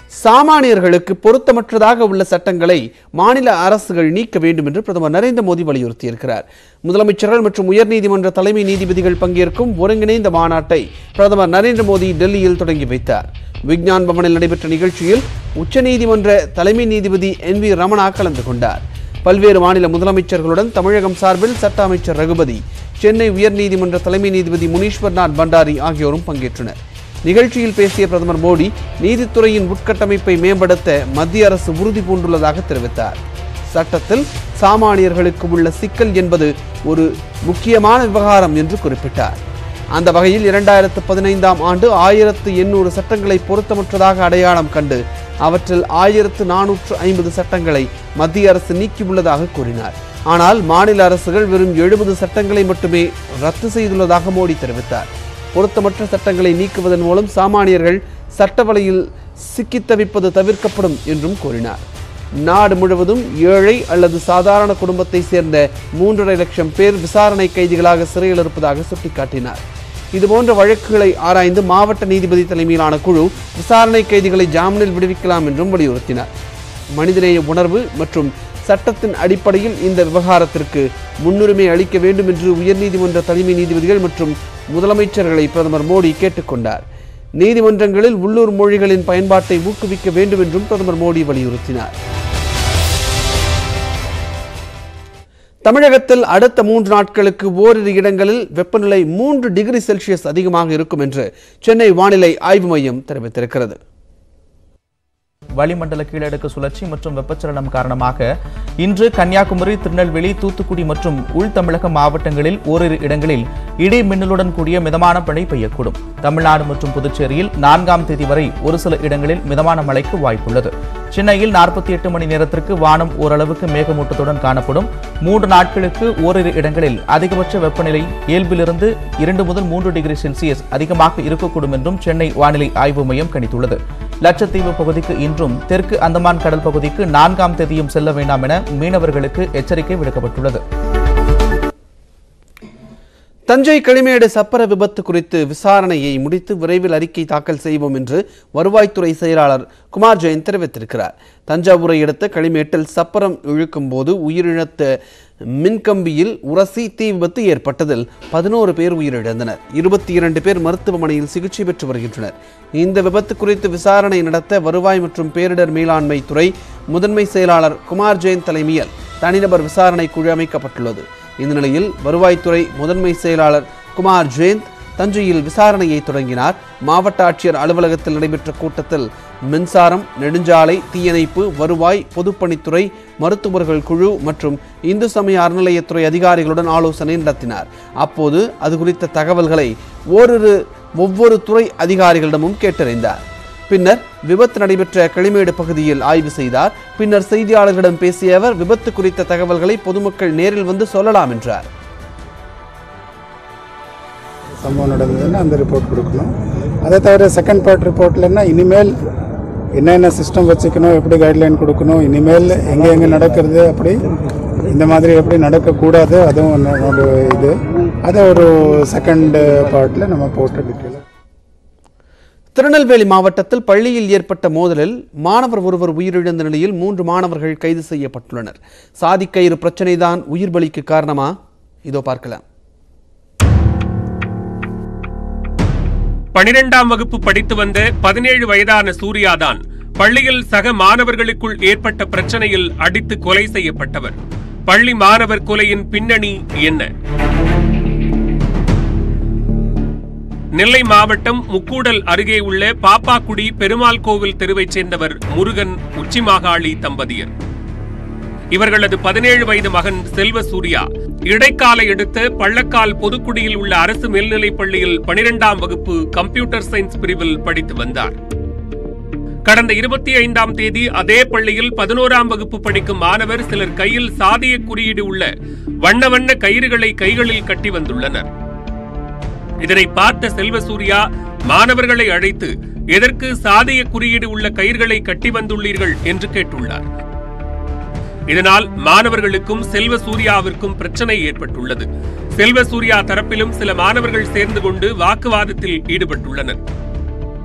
சாமானியர்களுக்கு பொருத்தமற்றதாக உள்ள சட்டங்களை மாநில அரசுகள் நீக்க வேண்டும் என்று பிரதமர் நரேந்திர மோடி வலியுறுத்தியிருக்கிறார் முதலமைச்சர்கள் மற்றும் உயர்நீதிமன்ற தலைமை நீதிபதிகள் பங்கேற்கும் ஒருங்கிணைந்த மாநாட்டை பிரதமர் நரேந்திர மோடி டெல்லியில் தொடங்கி வைத்தார் விக்ஞான் பவனில் நடைபெற்ற நிகழ்ச்சியில் உச்சநீதிமன்ற தலைமை நீதிபதி என் வி ரமணா கலந்து கொண்டார் பல்வேறு மாநில முதலமைச்சர்களுடன் தமிழகம் சார்பில் சட்ட அமைச்சர் ரகுபதி சென்னை உயர்நீதிமன்ற தலைமை நீதிபதி முனீஸ்வர்நாத் பண்டாரி ஆகியோரும் பங்கேற்றனர் நிகழ்ச்சியில் பேசிய பிரதமர் மோடி நீதித்துறையின் உட்கட்டமைப்பை மேம்படுத்த மத்திய அரசு உறுதி பூண்டுள்ளதாக தெரிவித்தார் சட்டத்தில் சாமானியர்களுக்கு உள்ள சிக்கல் என்பது ஒரு முக்கியமான விவகாரம் என்று குறிப்பிட்டார் அந்த வகையில் இரண்டாயிரத்து பதினைந்தாம் ஆண்டு ஆயிரத்து எண்ணூறு சட்டங்களை பொருத்தமற்றதாக அடையாளம் கண்டு அவற்றில் ஆயிரத்து நானூற்று ஐம்பது சட்டங்களை மத்திய அரசு நீக்கியுள்ளதாக கூறினார் ஆனால் மாநில அரசுகள் வெறும் எழுபது சட்டங்களை மட்டுமே ரத்து செய்துள்ளதாக மோடி தெரிவித்தார் பொருத்தமற்ற சட்டங்களை நீக்குவதன் மூலம் சாமானியர்கள் சட்ட வலையில் சிக்கித் தவிப்பது தவிர்க்கப்படும் என்றும் கூறினார் நாடு முழுவதும் ஏழை அல்லது சாதாரண குடும்பத்தை சேர்ந்த மூன்றரை லட்சம் பேர் விசாரணை கைதிகளாக சிறையில் இருப்பதாக சுட்டிக்காட்டினார் இதுபோன்ற வழக்குகளை ஆராய்ந்து மாவட்ட நீதிபதி தலைமையிலான குழு விசாரணை கைதிகளை ஜாமீனில் விடுவிக்கலாம் என்றும் வலியுறுத்தினார் மனிதநேய உணர்வு மற்றும் சட்டத்தின் அடிப்படையில் இந்த விவகாரத்திற்கு முன்னுரிமை அளிக்க வேண்டும் என்று உயர்நீதிமன்ற தலைமை நீதிபதிகள் மற்றும் முதலமைச்சர்களை பிரதமர் மோடி கேட்டுக்கொண்டார் நீதிமன்றங்களில் உள்ளூர் மொழிகளின் பயன்பாட்டை ஊக்குவிக்க வேண்டும் என்றும் பிரதமர் மோடி வலியுறுத்தினார் தமிழகத்தில் அடுத்த மூன்று நாட்களுக்கு ஓரிரு இடங்களில் வெப்பநிலை மூன்று டிகிரி செல்சியஸ் அதிகமாக இருக்கும் என்று சென்னை வானிலை ஆய்வு மையம் தெரிவித்திருக்கிறது வளிமண்டல கீழடுக்கு சுழற்சி மற்றும் வெப்பச்சலனம் காரணமாக இன்று கன்னியாகுமரி திருநெல்வேலி தூத்துக்குடி மற்றும் உள் தமிழக மாவட்டங்களில் ஓரிரு இடங்களில் இடி மின்னலுடன் கூடிய மிதமான மழை பெய்யக்கூடும் தமிழ்நாடு மற்றும் புதுச்சேரியில் நான்காம் தேதி வரை ஒரு சில இடங்களில் மிதமான மழைக்கு வாய்ப்புள்ளது சென்னையில் நாற்பத்தி எட்டு மணி நேரத்திற்கு வானம் ஓரளவுக்கு மேகமூட்டத்துடன் காணப்படும் மூன்று நாட்களுக்கு ஓரிரு இடங்களில் அதிகபட்ச வெப்பநிலை இயல்பிலிருந்து இரண்டு முதல் மூன்று டிகிரி செல்சியஸ் அதிகமாக இருக்கக்கூடும் என்றும் சென்னை வானிலை ஆய்வு மையம் கணித்துள்ளது லட்சத்தீவு பகுதிக்கு இன்றும் தெற்கு அந்தமான் கடல் பகுதிக்கு நான்காம் தேதியும் செல்ல வேண்டாம் என மீனவர்களுக்கு எச்சரிக்கை விடுக்கப்பட்டுள்ளது தஞ்சை களிமேடு சப்பர விபத்து குறித்து விசாரணையை முடித்து விரைவில் அறிக்கை தாக்கல் செய்வோம் என்று வருவாய்த்துறை செயலாளர் குமார் ஜெயின் தெரிவித்திருக்கிறார் தஞ்சாவூரை அடுத்த களிமேட்டில் சப்பரம் இழுக்கும் போது உயிரிழந்த மின்கம்பியில் உரசி தீ விபத்து ஏற்பட்டதில் பதினோரு பேர் உயிரிழந்தனர் இருபத்தி இரண்டு பேர் மருத்துவமனையில் சிகிச்சை பெற்று வருகின்றனர் இந்த விபத்து குறித்து விசாரணை நடத்த வருவாய் மற்றும் பேரிடர் மேலாண்மை துறை முதன்மை செயலாளர் குமார் ஜெயின் தலைமையில் தனிநபர் விசாரணை குழு அமைக்கப்பட்டுள்ளது இந்த நிலையில் வருவாய்த்துறை முதன்மை செயலாளர் குமார் ஜெயந்த் தஞ்சையில் விசாரணையை தொடங்கினார் மாவட்ட ஆட்சியர் அலுவலகத்தில் நடைபெற்ற கூட்டத்தில் மின்சாரம் நெடுஞ்சாலை தீயணைப்பு வருவாய் பொதுப்பணித்துறை மருத்துவர்கள் குழு மற்றும் இந்து சமய அறநிலையத்துறை அதிகாரிகளுடன் ஆலோசனை நடத்தினார் அப்போது அது குறித்த தகவல்களை ஓரிரு ஒவ்வொரு துறை அதிகாரிகளிடமும் கேட்டறிந்தார் பின்னர் விபத்து நடைபெற்ற களிமேடு பகுதியில் ஆய்வு செய்தார் பின்னர் செய்தியாளர்களிடம் பேசிய அவர் விபத்து குறித்த தகவல்களை பொதுமக்கள் நேரில் வந்து சொல்லலாம் என்றார் சம்பவம் நடந்ததுன்னா அந்த ரிப்போர்ட் கொடுக்கணும் அதை தவிர செகண்ட் பார்ட் ரிப்போர்ட்லன்னா இனிமேல் என்னென்ன சிஸ்டம் வச்சுக்கணும் எப்படி கைட்லைன் கொடுக்கணும் இனிமேல் எங்கே எங்கே நடக்கிறது அப்படி இந்த மாதிரி எப்படி நடக்கக்கூடாது அதுவும் ஒன்று ஒரு இது அதை ஒரு செகண்ட் பார்ட்டில் நம்ம போட்டு டீட்டெயில் திருநெல்வேலி மாவட்டத்தில் பள்ளியில் ஏற்பட்ட மோதலில் மாணவர் ஒருவர் உயிரிழந்த நிலையில் மூன்று மாணவர்கள் கைது செய்யப்பட்டுள்ளனர் சாதிக்கயிறு பிரச்சனைதான் உயிர் பலிக்கு காரணமா இதோ பார்க்கலாம் பனிரெண்டாம் வகுப்பு படித்து வந்த பதினேழு வயதான சூர்யாதான் பள்ளியில் சக மாணவர்களுக்குள் ஏற்பட்ட பிரச்சனையில் அடித்து கொலை செய்யப்பட்டவர் பள்ளி மாணவர் கொலையின் பின்னணி என்ன நெல்லை மாவட்டம் முக்கூடல் அருகே உள்ள பாப்பாக்குடி பெருமாள் கோவில் தெருவைச் சேர்ந்தவர் முருகன் உச்சிமாகாளி தம்பதியர் இவர்களது பதினேழு வயது மகன் செல்வ சூர்யா இடைக்கால எடுத்த பள்ளக்கால் பொதுக்குடியில் உள்ள அரசு மேல்நிலைப் பள்ளியில் பனிரெண்டாம் வகுப்பு கம்ப்யூட்டர் சயின்ஸ் பிரிவில் படித்து வந்தார் கடந்த இருபத்தி ஐந்தாம் தேதி அதே பள்ளியில் பதினோராம் வகுப்பு படிக்கும் மாணவர் சிலர் கையில் சாதிய குறியீடு உள்ள வண்ண வண்ண கயிறுகளை கைகளில் கட்டி வந்துள்ளனர் இதனை பார்த்த செல்வசூர்யா மாணவர்களை அழைத்து எதற்கு சாதிய குறியீடு உள்ள கயிர்களை கட்டி வந்துள்ளீர்கள் என்று கேட்டுள்ளார் இதனால் மாணவர்களுக்கும் செல்வ சூர்யாவிற்கும் பிரச்சனை ஏற்பட்டுள்ளது செல்வ சூர்யா தரப்பிலும் சில மாணவர்கள் சேர்ந்து கொண்டு வாக்குவாதத்தில் ஈடுபட்டுள்ளனர்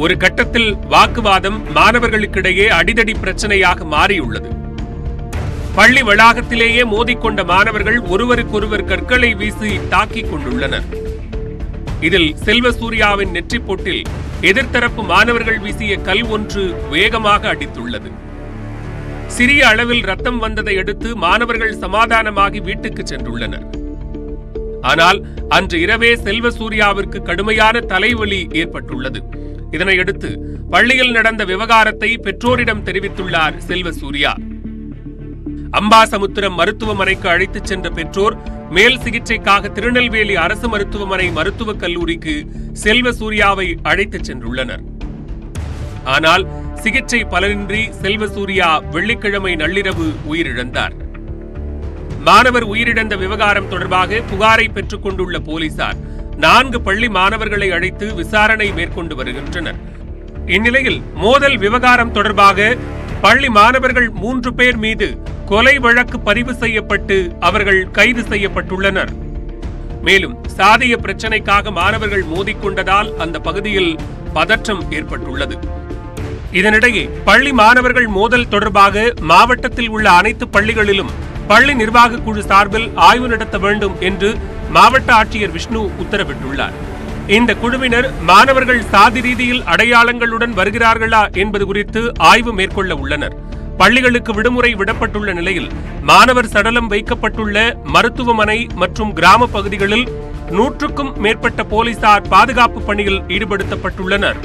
ஒரு கட்டத்தில் வாக்குவாதம் மாணவர்களுக்கிடையே அடிதடி பிரச்சனையாக மாறியுள்ளது பள்ளி வளாகத்திலேயே மோதிக்கொண்ட மாணவர்கள் ஒருவருக்கொருவர் கற்களை வீசி தாக்கிக் கொண்டுள்ளனர் இதில் செல்வசூர்யாவின் நெற்றிப் பொட்டில் எதிர்த்தரப்பு மாணவர்கள் வீசிய கல் ஒன்று வேகமாக அடித்துள்ளது சிறிய அளவில் ரத்தம் வந்ததை அடுத்து மாணவர்கள் சமாதானமாகி வீட்டுக்கு சென்றுள்ளனர் ஆனால் அன்று இரவே செல்வசூர்யாவிற்கு கடுமையான தலைவலி ஏற்பட்டுள்ளது இதனையடுத்து பள்ளியில் நடந்த விவகாரத்தை பெற்றோரிடம் தெரிவித்துள்ளார் செல்வசூர்யா அம்பாசமுத்திரம் மருத்துவமனைக்கு அழைத்துச் சென்ற பெற்றோர் மேல் சிகிச்சைக்காக திருநெல்வேலி அரசு மருத்துவமனை மருத்துவக் கல்லூரிக்கு செல்வசூர்யாவை அழைத்துச் சென்றுள்ளனர் ஆனால் சிகிச்சை பலனின்றி செல்வசூர்யா வெள்ளிக்கிழமை நள்ளிரவு உயிரிழந்தார் மாணவர் உயிரிழந்த விவகாரம் தொடர்பாக புகாரை பெற்றுக் கொண்டுள்ள போலீசார் நான்கு பள்ளி மாணவர்களை அழைத்து விசாரணை மேற்கொண்டு வருகின்றனர் இந்நிலையில் மோதல் விவகாரம் தொடர்பாக பள்ளி மாணவர்கள் மூன்று பேர் மீது கொலை வழக்கு பதிவு செய்யப்பட்டு அவர்கள் கைது செய்யப்பட்டுள்ளனர் மேலும் சாதிய பிரச்சனைக்காக மாணவர்கள் மோதிக்கொண்டதால் அந்த பகுதியில் பதற்றம் ஏற்பட்டுள்ளது இதனிடையே பள்ளி மாணவர்கள் மோதல் தொடர்பாக மாவட்டத்தில் உள்ள அனைத்து பள்ளிகளிலும் பள்ளி நிர்வாக குழு சார்பில் ஆய்வு நடத்த வேண்டும் என்று மாவட்ட ஆட்சியர் விஷ்ணு உத்தரவிட்டுள்ளார் இந்த குழுவினர் மாணவர்கள் சாதி ரீதியில் அடையாளங்களுடன் வருகிறார்களா என்பது குறித்து ஆய்வு மேற்கொள்ள உள்ளனர் பள்ளிகளுக்கு விடுமுறை விடப்பட்டுள்ள நிலையில் மாணவர் சடலம் வைக்கப்பட்டுள்ள மருத்துவமனை மற்றும் கிராம பகுதிகளில் நூற்றுக்கும் மேற்பட்ட போலீசார் பாதுகாப்பு பணியில் ஈடுபடுத்தப்பட்டுள்ளனர்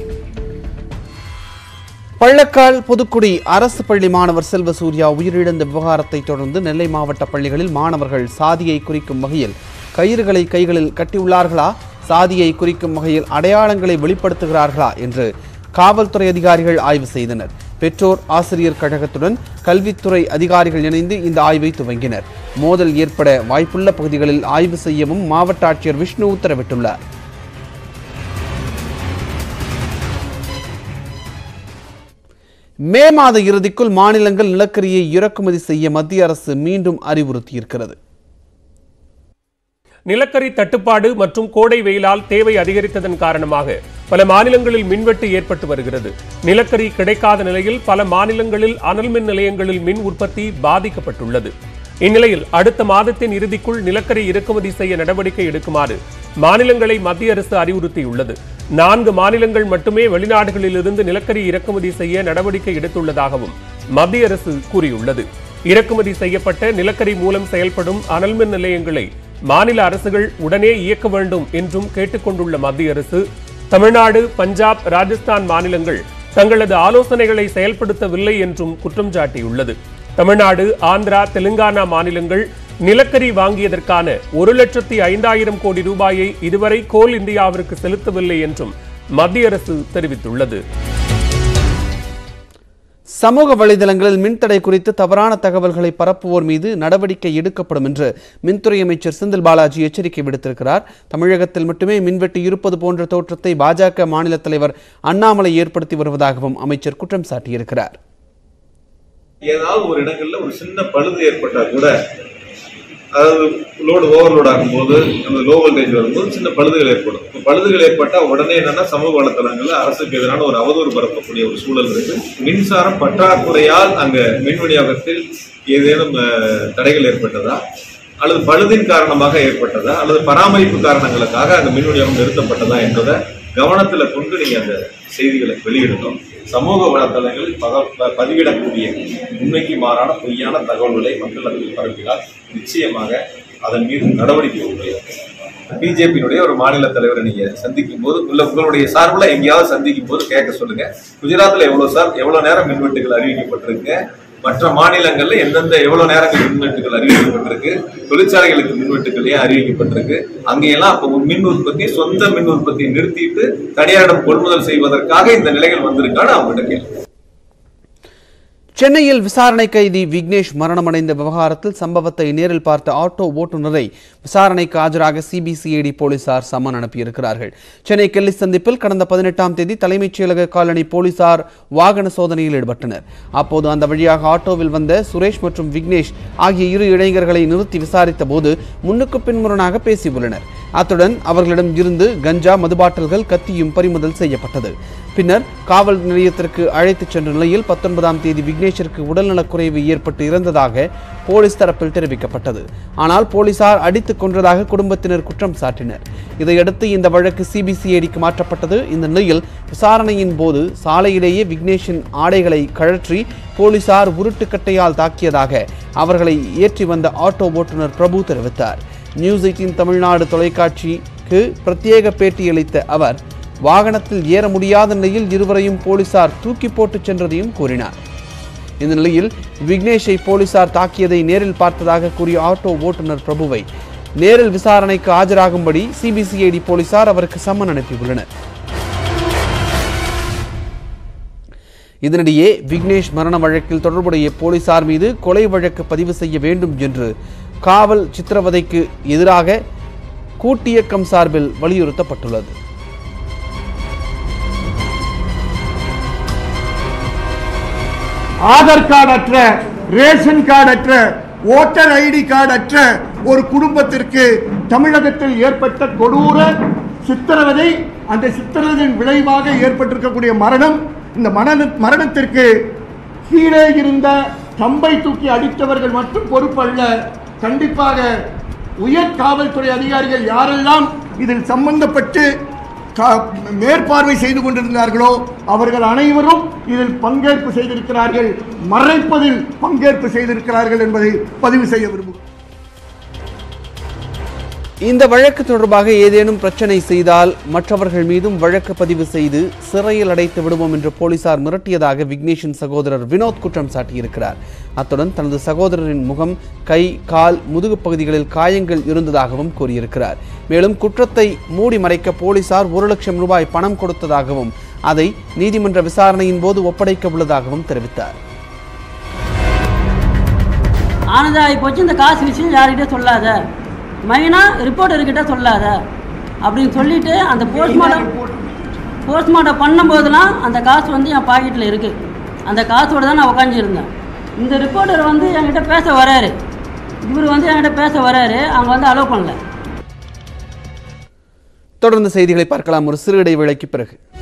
பள்ளக்கால் புதுக்குடி அரசு பள்ளி மாணவர் செல்வசூர்யா உயிரிழந்த விவகாரத்தை தொடர்ந்து நெல்லை மாவட்ட பள்ளிகளில் மாணவர்கள் சாதியை குறிக்கும் வகையில் கயிறுகளை கைகளில் கட்டியுள்ளார்களா சாதியை குறிக்கும் வகையில் அடையாளங்களை வெளிப்படுத்துகிறார்களா என்று காவல்துறை அதிகாரிகள் ஆய்வு செய்தனர் பெற்றோர் ஆசிரியர் கழகத்துடன் கல்வித்துறை அதிகாரிகள் இணைந்து இந்த ஆய்வை துவங்கினர் மோதல் ஏற்பட வாய்ப்புள்ள பகுதிகளில் ஆய்வு செய்யவும் மாவட்ட ஆட்சியர் விஷ்ணு உத்தரவிட்டுள்ளார் மே மாத இறுதிக்குள் மாநிலங்கள் நிலக்கரியை இறக்குமதி செய்ய மத்திய அரசு மீண்டும் அறிவுறுத்தியிருக்கிறது நிலக்கரி தட்டுப்பாடு மற்றும் கோடை வெயிலால் தேவை அதிகரித்ததன் காரணமாக பல மாநிலங்களில் மின்வெட்டு ஏற்பட்டு வருகிறது நிலக்கரி கிடைக்காத நிலையில் பல மாநிலங்களில் அனல் மின் நிலையங்களில் மின் உற்பத்தி பாதிக்கப்பட்டுள்ளது இந்நிலையில் அடுத்த மாதத்தின் இறுதிக்குள் நிலக்கரி இறக்குமதி செய்ய நடவடிக்கை எடுக்குமாறு மாநிலங்களை மத்திய அரசு அறிவுறுத்தியுள்ளது நான்கு மாநிலங்கள் மட்டுமே வெளிநாடுகளிலிருந்து நிலக்கரி இறக்குமதி செய்ய நடவடிக்கை எடுத்துள்ளதாகவும் மத்திய அரசு கூறியுள்ளது இறக்குமதி செய்யப்பட்ட நிலக்கரி மூலம் செயல்படும் அனல் மின் நிலையங்களை மாநில அரசுகள் உடனே இயக்க வேண்டும் என்றும் கேட்டுக்கொண்டுள்ள மத்திய அரசு தமிழ்நாடு பஞ்சாப் ராஜஸ்தான் மாநிலங்கள் தங்களது ஆலோசனைகளை செயல்படுத்தவில்லை என்றும் குற்றம் சாட்டியுள்ளது தமிழ்நாடு ஆந்திரா தெலுங்கானா மாநிலங்கள் நிலக்கரி வாங்கியதற்கான ஒரு லட்சத்தி ஐந்தாயிரம் கோடி ரூபாயை இதுவரை கோல் இந்தியாவிற்கு செலுத்தவில்லை என்றும் மத்திய அரசு தெரிவித்துள்ளது சமூக வலைதளங்களில் மின்தடை குறித்து தவறான தகவல்களை பரப்புவோர் மீது நடவடிக்கை எடுக்கப்படும் என்று மின்துறை அமைச்சர் செந்தில் பாலாஜி எச்சரிக்கை விடுத்திருக்கிறார் தமிழகத்தில் மட்டுமே மின்வெட்டு இருப்பது போன்ற தோற்றத்தை பாஜக மாநில தலைவர் அண்ணாமலை ஏற்படுத்தி வருவதாகவும் அமைச்சர் குற்றம் சாட்டியிருக்கிறார் ஏதாவது ஒரு இடங்கள்ல ஒரு சின்ன பழுது ஏற்பட்டா கூட அதாவது லோடு ஓவர்லோட் ஆகும்போது அந்த லோ வோல்டேஜ் வரும்போது சின்ன பழுதுகள் ஏற்படும் இப்போ பழுதுகள் ஏற்பட்டால் உடனே என்னன்னா சமூக வலைத்தளங்கள்ல அரசுக்கு எதிரான ஒரு அவதூறு பரப்பக்கூடிய ஒரு சூழல் இருக்கு மின்சாரம் பற்றாக்குறையால் அங்க மின் விநியோகத்தில் ஏதேனும் அஹ், தடைகள் ஏற்பட்டதா அல்லது பழுதின் காரணமாக ஏற்பட்டதா அல்லது பராமரிப்பு காரணங்களுக்காக அந்த மின் விநியோகம் நிறுத்தப்பட்டதா என்பதை கவனத்துல கொண்டு நீங்க அந்த செய்திகளை வெளியிடணும் சமூக வலைத்தளங்களில் பத- ப- பதிவிடக்கூடிய உண்மைக்கு மாறான பொய்யான தகவல்களை மக்கள் அதில் பரப்பினால் நிச்சயமாக அதன் மீது நடவடிக்கை உண்டு பிஜேபியினுடைய ஒரு மாநில தலைவரை நீங்க சந்திக்கும் போது உள்ள உங்களுடைய சார்பில் எங்கேயாவது சந்திக்கும் போது கேட்க சொல்லுங்க குஜராத்ல எவ்வளவு சார் எவ்வளவு நேரம் மின்வெட்டுகள் அறிவிக்கப்பட்டிருக்கு மற்ற மாநிலங்கள்ல எந்தெந்த எவ்வளவு நேரங்கள் மின்வெட்டுகள் அறிவிக்கப்பட்டிருக்கு தொழிற்சாலைகளுக்கு மின்வெட்டுகள் ஏன் அறிவிக்கப்பட்டிருக்கு அங்கெல்லாம் அப்போ மின் உற்பத்தி சொந்த மின் உற்பத்தியை நிறுத்திட்டு தனியாரிடம் கொள்முதல் செய்வதற்காக இந்த நிலைகள் வந்திருக்கான்னு அவங்ககிட்ட கேள்வி சென்னையில் விசாரணை கைதி விக்னேஷ் மரணமடைந்த விவகாரத்தில் சம்பவத்தை நேரில் பார்த்த ஆட்டோ ஓட்டுநரை விசாரணைக்கு ஆஜராக சிபிசிஐடி போலீசார் சம்மன் அனுப்பியிருக்கிறார்கள் சென்னை கெல்லி சந்திப்பில் கடந்த பதினெட்டாம் தேதி தலைமைச் செயலக காலனி போலீசார் வாகன சோதனையில் ஈடுபட்டனர் அப்போது அந்த வழியாக ஆட்டோவில் வந்த சுரேஷ் மற்றும் விக்னேஷ் ஆகிய இரு இளைஞர்களை நிறுத்தி விசாரித்த போது முன்னுக்கு பின்முரணாக பேசியுள்ளனர் அத்துடன் அவர்களிடம் இருந்து கஞ்சா மதுபாட்டல்கள் கத்தியும் பறிமுதல் செய்யப்பட்டது பின்னர் காவல் நிலையத்திற்கு அழைத்துச் சென்ற நிலையில் பத்தொன்பதாம் தேதி விக்னேஷிற்கு உடல்நலக்குறைவு ஏற்பட்டு இறந்ததாக போலீஸ் தரப்பில் தெரிவிக்கப்பட்டது ஆனால் போலீசார் அடித்துக் கொன்றதாக குடும்பத்தினர் குற்றம் சாட்டினர் இதையடுத்து இந்த வழக்கு சிபிசிஐடிக்கு மாற்றப்பட்டது இந்த நிலையில் விசாரணையின் போது சாலையிலேயே விக்னேஷின் ஆடைகளை கழற்றி போலீசார் உருட்டுக்கட்டையால் தாக்கியதாக அவர்களை ஏற்றி வந்த ஆட்டோ ஓட்டுநர் பிரபு தெரிவித்தார் நியூஸ் எயிட்டின் தமிழ்நாடு தொலைக்காட்சிக்கு பிரத்யேக பேட்டியளித்த அவர் வாகனத்தில் ஏற முடியாத நிலையில் இருவரையும் போலீசார் தூக்கி போட்டுச் சென்றதையும் கூறினார் இந்த நிலையில் விக்னேஷை போலீசார் தாக்கியதை நேரில் பார்த்ததாக கூறிய ஆட்டோ ஓட்டுநர் பிரபுவை நேரில் விசாரணைக்கு ஆஜராகும்படி சிபிசிஐடி போலீசார் அவருக்கு சம்மன் அனுப்பியுள்ளனர் இதனிடையே விக்னேஷ் மரண வழக்கில் தொடர்புடைய போலீசார் மீது கொலை வழக்கு பதிவு செய்ய வேண்டும் என்று காவல் சித்திரவதைக்கு எதிராக கூட்டியக்கம் சார்பில் வலியுறுத்தப்பட்டுள்ளது ஆதார் கார்டு அற்ற ரேஷன் கார்டு அற்ற ஓட்டர் ஐடி கார்டு அற்ற ஒரு குடும்பத்திற்கு தமிழகத்தில் ஏற்பட்ட கொடூர சித்திரவதை அந்த சித்திரவதையின் விளைவாக ஏற்பட்டிருக்கக்கூடிய மரணம் இந்த மரண மரணத்திற்கு கீழே இருந்த கம்பை தூக்கி அடித்தவர்கள் மட்டும் பொறுப்பல்ல கண்டிப்பாக உயர் காவல்துறை அதிகாரிகள் யாரெல்லாம் இதில் சம்பந்தப்பட்டு கா- மேற்பார்வை செய்து கொண்டிருந்தார்களோ அவர்கள் அனைவரும் இதில் பங்கேற்பு செய்திருக்கிறார்கள் மறைப்பதில் பங்கேற்பு செய்திருக்கிறார்கள் என்பதை பதிவு செய்ய விரும்புகிறேன் இந்த வழக்கு தொடர்பாக ஏதேனும் பிரச்சனை செய்தால் மற்றவர்கள் மீதும் வழக்கு பதிவு செய்து சிறையில் அடைத்து விடுவோம் என்று போலீசார் மிரட்டியதாக விக்னேஷின் சகோதரர் வினோத் குற்றம் சாட்டியிருக்கிறார் அத்துடன் தனது சகோதரரின் முகம் கை கால் முதுகு பகுதிகளில் காயங்கள் இருந்ததாகவும் கூறியிருக்கிறார் மேலும் குற்றத்தை மூடி மறைக்க போலீசார் ஒரு லட்சம் ரூபாய் பணம் கொடுத்ததாகவும் அதை நீதிமன்ற விசாரணையின் போது ஒப்படைக்க உள்ளதாகவும் தெரிவித்தார் ஆனதாகி போச்சு இந்த காசு விஷயம் யார்கிட்ட சொல்லாத மெயினாக ரிப்போர்ட்டர்கிட்ட சொல்லாத அப்படின்னு சொல்லிட்டு அந்த போஸ்ட்மார்ட்டம் போஸ்ட்மார்ட்டம் பண்ணும்போதெல்லாம் அந்த காசு வந்து என் பாக்கெட்டில் இருக்குது அந்த காசோட தான் நான் உட்காந்துருந்தேன் இந்த ரிப்போர்ட்டர் வந்து என்கிட்ட பேச வராரு இவர் வந்து என்கிட்ட பேச வராரு அவங்க வந்து அலோவ் பண்ணல தொடர்ந்து செய்திகளை பார்க்கலாம் ஒரு சிறு இடைவேளைக்கு பிறகு